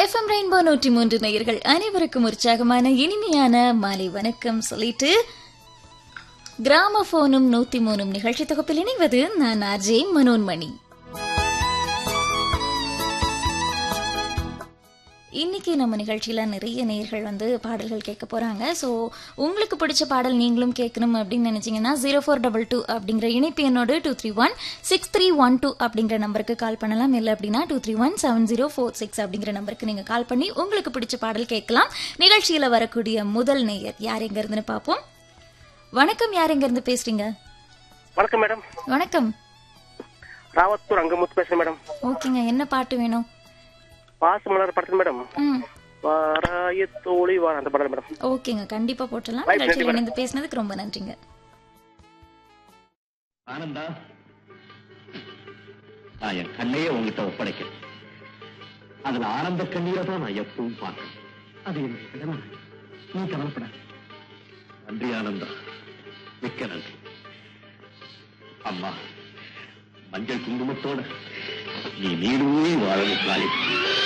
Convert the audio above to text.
FM rainbow நூற்றி மூன்று நேயர்கள் அனைவருக்கும் உற்சாகமான இனிமையான மாலை வணக்கம் சொல்லிட்டு கிராமபோனும் நூத்தி மூணும் நிகழ்ச்சி தொகுப்பில் இணைவது நான் ஆர்ஜே மனோன்மணி இன்னைக்கு நம்ம நிகழ்ச்சியில நிறைய நேயர்கள் வந்து பாடல்கள் கேட்க போறாங்க ஸோ உங்களுக்கு பிடிச்ச பாடல் நீங்களும் கேட்கணும் அப்படின்னு நினைச்சீங்கன்னா ஜீரோ ஃபோர் டபுள் டூ அப்படிங்கிற இணைப்பு எண்ணோடு two three one six three one two அப்படிங்கிற நம்பருக்கு கால் பண்ணலாம் இல்லை அப்படின்னா two three one seven zero four six அப்படிங்கிற நம்பருக்கு நீங்க கால் பண்ணி உங்களுக்கு பிடிச்ச பாடல் கேட்கலாம் நிகழ்ச்சியில வரக்கூடிய முதல் நேயர் யார் எங்க இருந்துன்னு பார்ப்போம் வணக்கம் யார் எங்க இருந்து பேசுறீங்க வணக்கம் மேடம் வணக்கம் ராவத்தூர் அங்கமுத்து பேசுறேன் மேடம் ஓகேங்க என்ன பாட்டு வேணும் பாச மலர் படத்துல மேடம் ம் வாராய தோழி வார அந்த படம் மேடம் ஓகேங்க கண்டிப்பா போட்டுடலாம் Bye, நிகழ்ச்சியில் நன்றி, இணைந்து பேசினதுக்கு ரொம்ப நன்றிங்க ஆனந்தா நான் என் கண்ணையே உங்ககிட்ட ஒப்படைக்கிறேன் அதுல ஆனந்த கண்ணீரை தான் நான் எப்பவும் பார்க்கிறேன் அது என்னுடைய கடமை நீ கவலைப்பட நன்றி ஆனந்தா மிக்க நன்றி அம்மா மஞ்சள் குங்குமத்தோட நீ நீடூழி வாழணும் காலி